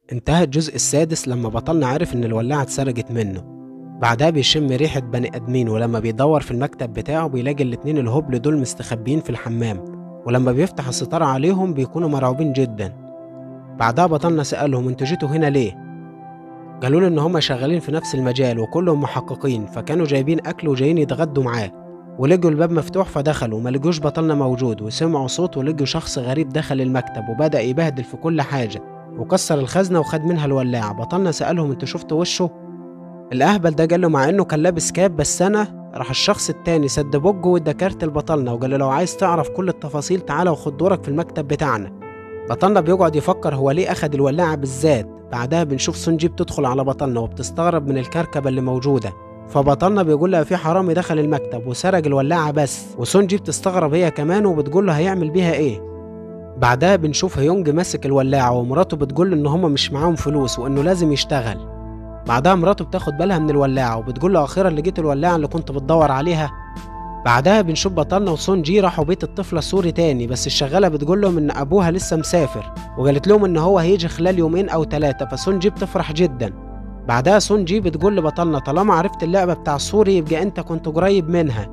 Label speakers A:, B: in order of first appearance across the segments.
A: انتهى الجزء السادس لما بطلنا عرف إن الولاعة اتسرقت منه بعدها بيشم ريحة بني آدمين ولما بيدور في المكتب بتاعه بيلاقي الاتنين الهبل دول مستخبيين في الحمام ولما بيفتح الستارة عليهم بيكونوا مرعوبين جدا بعدها بطلنا سألهم انتوا جيتوا هنا ليه؟ قالوا له إن هما شغالين في نفس المجال وكلهم محققين فكانوا جايبين أكل وجايين يتغدوا معاه ولقوا الباب مفتوح فدخلوا وما لقوش بطلنا موجود وسمعوا صوت ولقوا شخص غريب دخل المكتب وبدأ يبهدل في كل حاجة وكسر الخزنة وخد منها الولاعة بطلنا سألهم انتوا شفتوا وشه؟ الأهبل ده قال له مع إنه كان لابس كاب بس أنا راح الشخص التاني سد بوجه وادى كارت لبطلنا وقال له لو عايز تعرف كل التفاصيل تعالى وخد دورك في المكتب بتاعنا بطلنا بيقعد يفكر هو ليه أخد الولاعة بالذات بعدها بنشوف سونجي بتدخل على بطلنا وبتستغرب من الكركبة اللي موجودة فبطلنا بيقول لها في حرامي دخل المكتب وسرق الولاعة بس وسونجي بتستغرب هي كمان وبتقول له هيعمل بيها ايه بعدها بنشوف هيونج ماسك الولاعة ومراته بتقول له ان هما مش معاهم فلوس وانه لازم يشتغل بعدها مراته بتاخد بالها من الولاعة وبتقول له اخيرا لقيت الولاعة اللي كنت بتدور عليها بعدها بنشوف بطلنا وسون جي راحوا بيت الطفلة السوري تاني بس الشغالة بتقول لهم إن أبوها لسه مسافر وقالت لهم إن هو هيجي خلال يومين أو ثلاثة فسون جي بتفرح جدا بعدها سون جي بتقول لبطلنا طالما عرفت اللعبة بتاع السوري يبقى أنت كنت قريب منها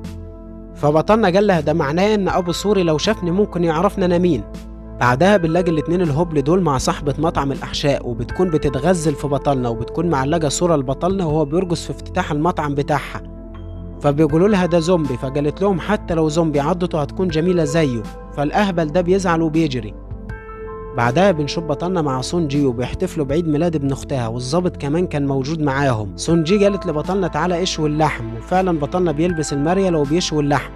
A: فبطلنا قال لها ده معناه إن أبو سوري لو شافني ممكن يعرفنا أنا مين بعدها بنلاقي الاتنين الهبل دول مع صاحبة مطعم الأحشاء وبتكون بتتغزل في بطلنا وبتكون معلقة صورة لبطلنا وهو بيرقص في افتتاح المطعم بتاعها فبيقولوا لها ده زومبي فقالت لهم حتى لو زومبي عضته هتكون جميلة زيه فالأهبل ده بيزعل وبيجري بعدها بنشوف بطلنا مع سون جي وبيحتفلوا بعيد ميلاد ابن اختها والظابط كمان كان موجود معاهم سون جي قالت لبطلنا تعالى اشوي اللحم وفعلا بطلنا بيلبس المريل وبيشوي اللحم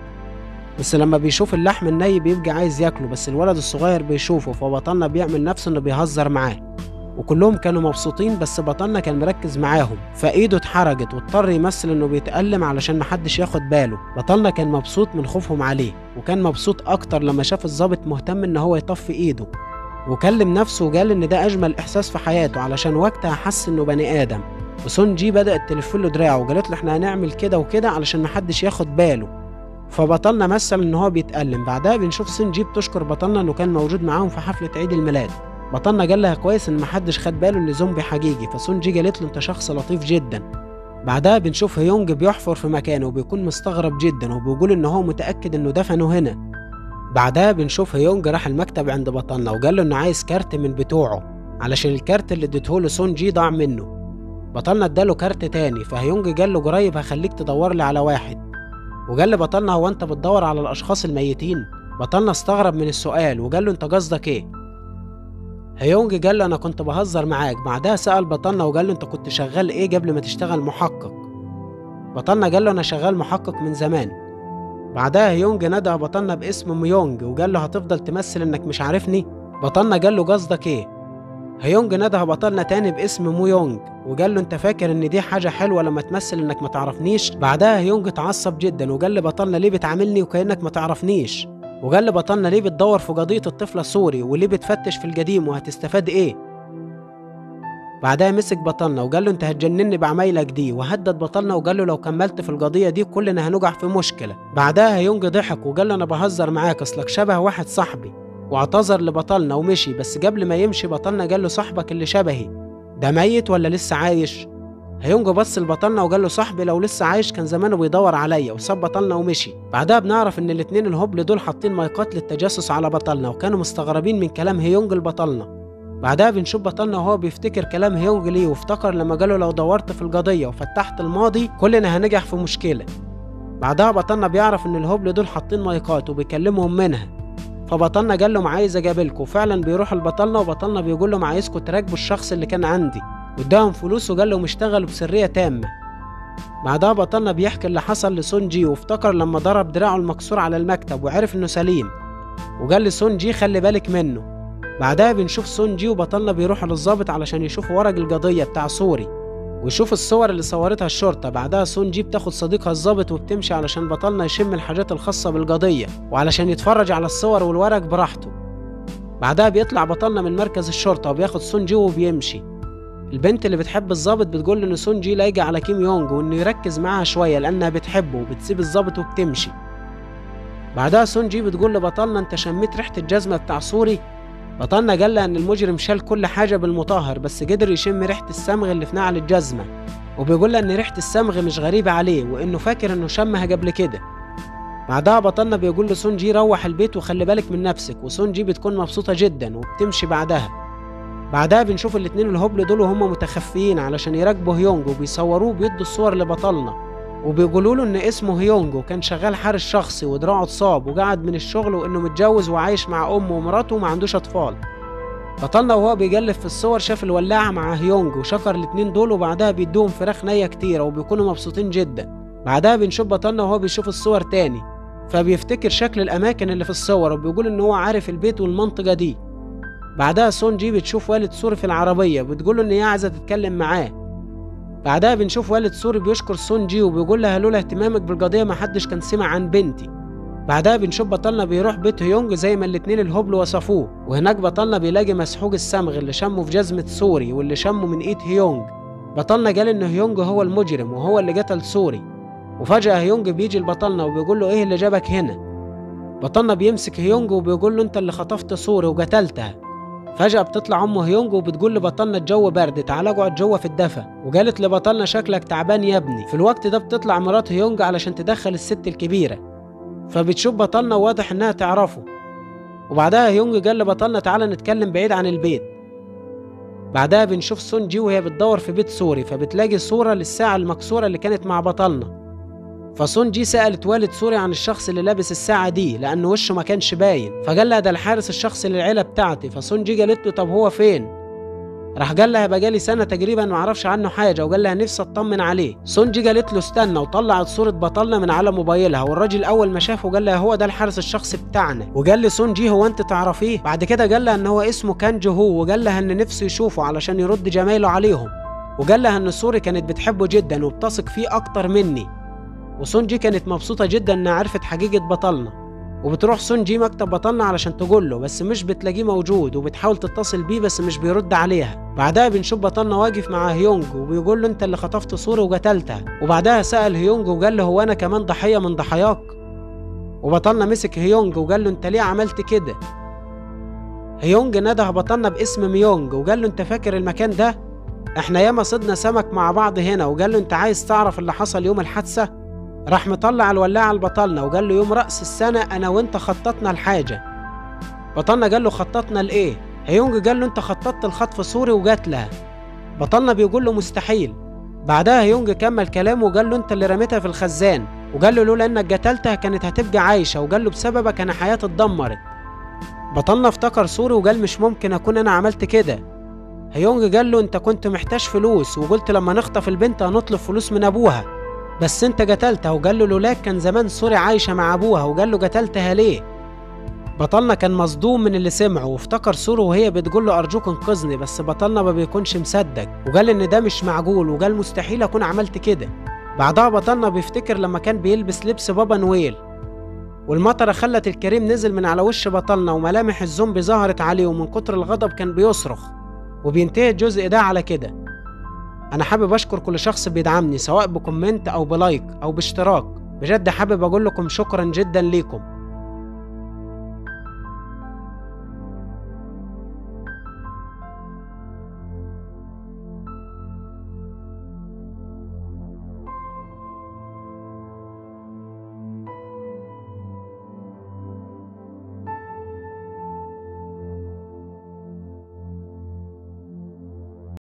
A: بس لما بيشوف اللحم الني بيبقى عايز ياكله بس الولد الصغير بيشوفه فبطلنا بيعمل نفسه انه بيهزر معاه وكلهم كانوا مبسوطين بس بطلنا كان مركز معاهم فايده اتحرجت واضطر يمثل انه بيتألم علشان محدش ياخد باله بطلنا كان مبسوط من خوفهم عليه وكان مبسوط اكتر لما شاف الظابط مهتم ان هو يطفي ايده وكلم نفسه وقال ان ده اجمل احساس في حياته علشان وقتها حس انه بني ادم وسون جي بدأت تلف له دراعه وقالت له احنا هنعمل كده وكده علشان محدش ياخد باله فبطلنا مثل ان هو بيتألم بعدها بنشوف سون جي بتشكر بطلنا انه كان موجود معاهم في حفلة عيد الميلاد بطلنا قال لها كويس ان محدش خد باله ان زومبي حقيقي فسون جي قالت له انت شخص لطيف جدا بعدها بنشوف هيونج بيحفر في مكانه وبيكون مستغرب جدا وبيقول ان هو متأكد انه دفنه هنا بعدها بنشوف هيونج راح المكتب عند بطلنا وقال له انه عايز كارت من بتوعه علشان الكارت اللي اديته سون جي ضاع منه بطلنا اداله كارت تاني فهيونج قال له قريب هخليك تدور لي على واحد وقال لبطلنا هو انت بتدور على الاشخاص الميتين بطلنا استغرب من السؤال وقال له انت قصدك ايه هيونج قال له انا كنت بهزر معاك بعدها سأل بطلنا وقال له انت كنت شغال ايه قبل ما تشتغل محقق بطلنا قال له انا شغال محقق من زمان بعدها هيونج ندى بطلنا باسم ميونج وقال له هتفضل تمثل انك مش عارفني بطلنا قال له قصدك ايه هيونج ندى بطلنا تاني باسم مويونج وقال له انت فاكر ان دي حاجه حلوه لما تمثل انك ما تعرفنيش بعدها هيونج اتعصب جدا وقال لبطلنا ليه بتعاملني وكانك ما تعرفنيش وقال لبطلنا ليه بتدور في قضيه الطفل السوري وليه بتفتش في القديم وهتستفاد ايه بعدها مسك بطلنا وقال له انت هتجنني بعمايلك دي وهدد بطلنا وقال له لو كملت في القضيه دي كلنا هنقع في مشكله بعدها هيونج ضحك وقال له انا بهزر معاك اصلك شبه واحد صاحبي واعتذر لبطلنا ومشي بس قبل ما يمشي بطلنا قال له صاحبك اللي شبهي ده ميت ولا لسه عايش هيونج بص لبطلنا وقال له صاحبي لو لسه عايش كان زمانه بيدور عليا وساب بطلنا ومشي بعدها بنعرف ان الاتنين الهبل دول حاطين مايكات للتجسس على بطلنا وكانوا مستغربين من كلام هيونج لبطلنا بعدها بنشوف بطلنا وهو بيفتكر كلام هيونج ليه وافتكر لما قاله لو دورت في القضية وفتحت الماضي كلنا هنجح في مشكلة بعدها بطلنا بيعرف ان الهبل دول حاطين مايكات وبيكلمهم منها فبطلنا قال لهم عايز اقابلكم وفعلا بيروح لبطلنا وبطلنا بيقول لهم عايزكم تراقبوا الشخص اللي كان عندي واداهم فلوس وقال لهم اشتغلوا بسريه تامه بعدها بطلنا بيحكي اللي حصل لسون جي وافتكر لما ضرب دراعه المكسور على المكتب وعرف انه سليم وقال لسون جي خلي بالك منه بعدها بنشوف سون جي وبطلنا بيروحوا للظابط علشان يشوفوا ورق القضيه بتاع سوري ويشوف الصور اللي صورتها الشرطة بعدها سون جي بتاخد صديقها الظابط وبتمشي علشان بطلنا يشم الحاجات الخاصة بالقضية وعلشان يتفرج على الصور والورق براحته بعدها بيطلع بطلنا من مركز الشرطة وبياخد سون جي وبيمشي البنت اللي بتحب الظابط بتقول له ان سون جي لايقة على كيم يونج وانه يركز معاها شوية لانها بتحبه وبتسيب الظابط وبتمشي بعدها سون جي بتقول لبطلنا انت شميت ريحة الجزمة بتاع سوري بطلنا قال ان المجرم شال كل حاجه بالمطهر بس قدر يشم ريحه الصمغ اللي في نعل الجزمه وبيقول ان ريحه الصمغ مش غريبه عليه وانه فاكر انه شمها قبل كده بعدها بطلنا بيقول لسون جي روح البيت وخلي بالك من نفسك وسون جي بتكون مبسوطه جدا وبتمشي بعدها بعدها بنشوف الاتنين الهبل دول وهم متخفيين علشان يراقبوا هيونج وبيصوروه بيدوا الصور لبطلنا وبيقولوا له ان اسمه هيونج وكان شغال حارس شخصي ودراعه اتصاب وقعد من الشغل وانه متجوز وعايش مع امه ومراته وما عندوش اطفال بطلنا وهو بيجلف في الصور شاف الولاعة مع هيونج وشكر الاتنين دول وبعدها بيدوهم فراخ نية كتيرة وبيكونوا مبسوطين جدا بعدها بنشوف بطلنا وهو بيشوف الصور تاني فبيفتكر شكل الأماكن اللي في الصور وبيقول إن هو عارف البيت والمنطقة دي بعدها سون جي بتشوف والد سوري في العربية بتقول له إن هي عايزة تتكلم معاه بعدها بنشوف والد سوري بيشكر سون جي وبيقول لها لولا اهتمامك بالقضية محدش كان سمع عن بنتي بعدها بنشوف بطلنا بيروح بيت هيونج زي ما الاتنين الهبل وصفوه وهناك بطلنا بيلاقي مسحوق الصمغ اللي شمه في جزمة سوري واللي شمه من ايد هيونج بطلنا قال ان هيونج هو المجرم وهو اللي قتل سوري وفجأة هيونج بيجي لبطلنا وبيقول له ايه اللي جابك هنا بطلنا بيمسك هيونج وبيقول له انت اللي خطفت سوري وقتلتها فجأة بتطلع أم هيونج وبتقول لبطلنا الجو برد تعالى اقعد جوه في الدفا وقالت لبطلنا شكلك تعبان يا ابني في الوقت ده بتطلع مرات هيونج علشان تدخل الست الكبيرة فبتشوف بطلنا وواضح إنها تعرفه وبعدها هيونج قال لبطلنا تعالى نتكلم بعيد عن البيت بعدها بنشوف سون جي وهي بتدور في بيت سوري فبتلاقي صورة للساعة المكسورة اللي كانت مع بطلنا فسون جي سألت والد سوري عن الشخص اللي لابس الساعة دي لأن وشه ما كانش باين فقال لها ده الحارس الشخصي للعيلة بتاعتي فسون جي قالت له طب هو فين راح قال لها بقالي سنة تقريبا ما اعرفش عنه حاجة وقال لها نفسي اطمن عليه سون جي قالت له استنى وطلعت صورة بطلنا من على موبايلها والراجل اول ما شافه قال لها هو ده الحارس الشخصي بتاعنا وقال لي سون جي هو انت تعرفيه بعد كده قال لها ان هو اسمه كان هو وقال لها ان نفسه يشوفه علشان يرد جمايله عليهم وقال لها ان سوري كانت بتحبه جدا وبتثق فيه اكتر مني وسون جي كانت مبسوطة جدا انها عرفت حقيقة بطلنا وبتروح سون جي مكتب بطلنا علشان تقول له بس مش بتلاقيه موجود وبتحاول تتصل بيه بس مش بيرد عليها بعدها بنشوف بطلنا واقف مع هيونج وبيقول له انت اللي خطفت صورة وقتلتها وبعدها سأل هيونج وقال له هو انا كمان ضحية من ضحاياك وبطلنا مسك هيونج وقال له انت ليه عملت كده هيونج نده بطلنا باسم ميونج وقال له انت فاكر المكان ده احنا ياما صدنا سمك مع بعض هنا وقال له انت عايز تعرف اللي حصل يوم الحادثة راح مطلع الولاعة لبطلنا وقال له يوم رأس السنة أنا وأنت خططنا الحاجة بطلنا قال له خططنا لإيه؟ هيونج قال له أنت خططت الخطف سوري وجات لها بطلنا بيقول له مستحيل بعدها هيونج كمل كلامه وقال له أنت اللي رميتها في الخزان وقال له لولا إنك قتلتها كانت هتبقى عايشة وقال له بسببك أنا حياتي اتدمرت بطلنا افتكر سوري وقال مش ممكن أكون أنا عملت كده هيونج قال له أنت كنت محتاج فلوس وقلت لما نخطف البنت هنطلب فلوس من أبوها بس انت قتلتها وقال له لولاك كان زمان سوري عايشة مع أبوها وقال له قتلتها ليه بطلنا كان مصدوم من اللي سمعه وافتكر سوري وهي بتقول له أرجوك انقذني بس بطلنا ما بيكونش مصدق وقال إن ده مش معقول وقال مستحيل أكون عملت كده بعدها بطلنا بيفتكر لما كان بيلبس لبس بابا نويل والمطرة خلت الكريم نزل من على وش بطلنا وملامح الزومبي ظهرت عليه ومن كتر الغضب كان بيصرخ وبينتهي الجزء ده على كده انا حابب اشكر كل شخص بيدعمني سواء بكومنت او بلايك او باشتراك بجد حابب اقول لكم شكرا جدا ليكم